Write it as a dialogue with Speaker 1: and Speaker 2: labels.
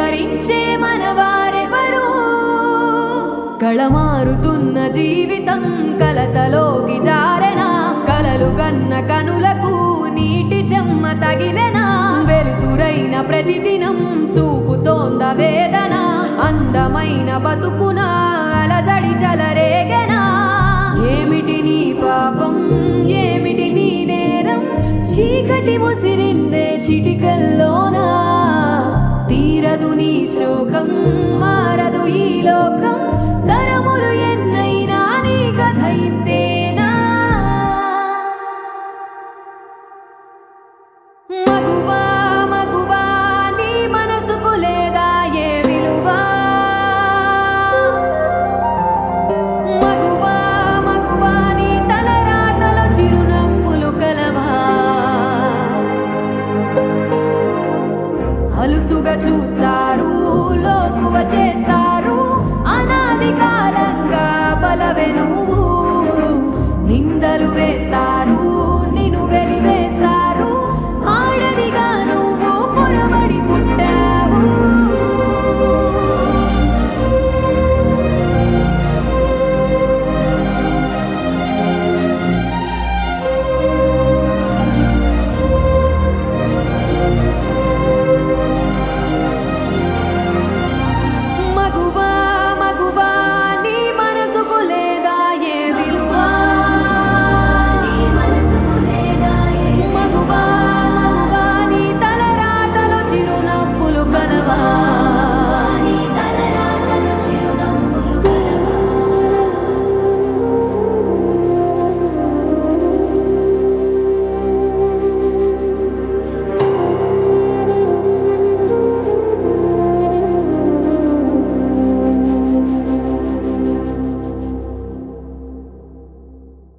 Speaker 1: భరించే మనవారెవరు కళమారుతున్న జీవితం కలతలోకి జారెనా కలలు గన్న కనులకు నీటి చెమ్మ తగిలెనా వెలుతురైన ప్రతిదినం చూపుతోంద వేదన అందమైన బతుకున అలజడి చలరేగనా ఏమిటి నీ పాపం ఏమిటి నీ నేరం చీకటి ముసిరిందే చిటికల్లోనా తీరదు నీ శోకం మారదు ఈ లోకం తరములు ఎన్నైనా నీ కథ ఇంతేనా మగువా మగువా నీ మనసుకు లేదా ఏ విలువా మగువా మగువా నీ తలరాతలో చిరునవ్వులు కలవా అలుసుగా చూస్తారు లోకువ చేస్తారు అనాది కాలంగా బలవే నువ్వు నిందలు వేస్తారు